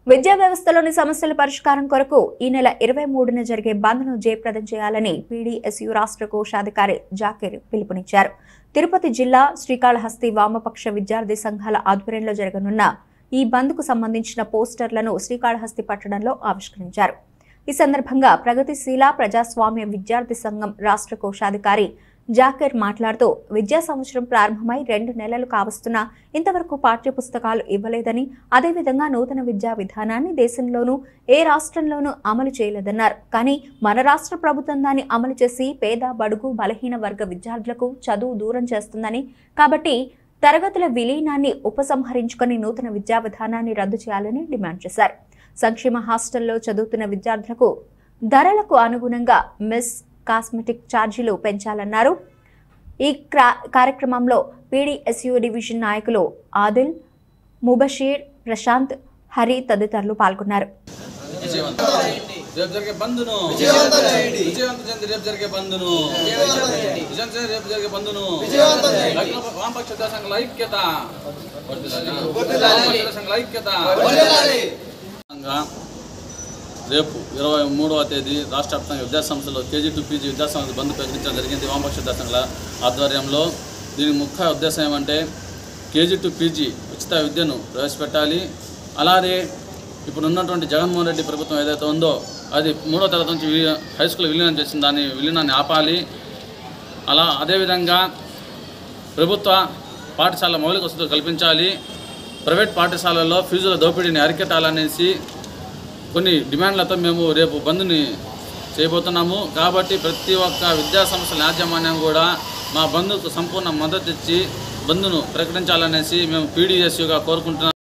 విద్యా వ్యవస్థలోని సమస్యల పరిష్కారం కొరకు ఈ నెల ఇరవై మూడున జరిగే బంద్ను జయప్రదం చేయాలని పీడీఎస్యు రాష్ట్ర కోశాధికారి జాకీర్ పిలుపునిచ్చారు తిరుపతి జిల్లా శ్రీకాళహస్తి వామపక్ష విద్యార్థి సంఘాల ఆధ్వర్యంలో జరగనున్న ఈ బంద్కు సంబంధించిన పోస్టర్లను శ్రీకాళహస్తి పట్టణంలో ఆవిష్కరించారు ఈ సందర్భంగా ప్రగతిశీల ప్రజాస్వామ్య విద్యార్థి సంఘం రాష్ట్ర కోశాధికారి జాకీర్ మాట్లాడుతూ విద్యా సంవత్సరం ప్రారంభమై రెండు నెలలు కావస్తున్నా ఇంతవరకు పాఠ్య పుస్తకాలు ఇవ్వలేదని అదేవిధంగా నూతన విద్యా విధానాన్ని దేశంలోనూ ఏ రాష్ట్రంలోనూ అమలు చేయలేదన్నారు కానీ మన రాష్ట్ర ప్రభుత్వం దాన్ని అమలు చేసి పేద బడుగు బలహీన వర్గ విద్యార్థులకు చదువు దూరం చేస్తుందని కాబట్టి తరగతుల విలీనాన్ని ఉపసంహరించుకొని నూతన విద్యా విధానాన్ని రద్దు చేయాలని డిమాండ్ చేశారు సంక్షేమ హాస్టల్లో చదువుతున్న విద్యార్థులకు ధరలకు అనుగుణంగా మిస్ కాస్మెటిక్ ఛార్జీలు పెంచాలన్నారు ఈ క్రా- కార్యక్రమంలో పీడీఎస్యు డివిజన్ నాయకులు ఆదిల్ ముబషీర్ ప్రశాంత్ హరి తదితరులు పాల్గొన్నారు రేపు జరిగే బంధును విజయవంతం చేయండి రేపు జరిగే బంధును విజయవంతం చేయండి రేపు జరిగే బంధును లగ్న- వామపక్ష విద్యా సంఘాల ఐక్యత వామపక్ష విద్యా సంఘాల ఐక్యత సంఘంగా రేపు ఇరవై మూడవ తేదీ రాష్ట్ర వ్యాప్తంగా విద్యా సంస్థలు కేజీ టు పీజీ విద్యా సంస్థలు బంద్ ప్రకటించడం జరిగింది వామపక్ష విద్యా సంఘాల ఆధ్వర్యంలో దీని ముఖ్య ఉద్దేశం ఏమంటే కేజీ టు పీజీ ఉచిత విద్యను ప్రవేశపెట్టాలి అలాగే ఇప్పుడు ఉన్నటువంటి జగన్మోహన్ రెడ్డి ప్రభుత్వం ఏదైతే ఉందో అది మూడో తరగతి నుంచి వి- హై స్కూల్ విలీనం చేసిన దాన్ని విలీనాన్ని ఆపాలి అలా అదేవిధంగా ప్రభుత్వ పాఠశాల మౌలిక వసతులు కల్పించాలి ప్రైవేట్ పాఠశాలల్లో ఫీజుల దోపిడీని అరికట్టాలనేసి కొన్ని డిమాండ్లతో మేము రేపు బంద్ని చేయబోతున్నాము కాబట్టి ప్రతి ఒక్క విద్యా సంస్థల యాజమాన్యం కూడా మా బంధుకు సంపూర్ణ మద్దతు ఇచ్చి బంద్ను ప్రకటించాలనేసి మేము పీడీఎస్యుగా కోరుకుంటున్నాము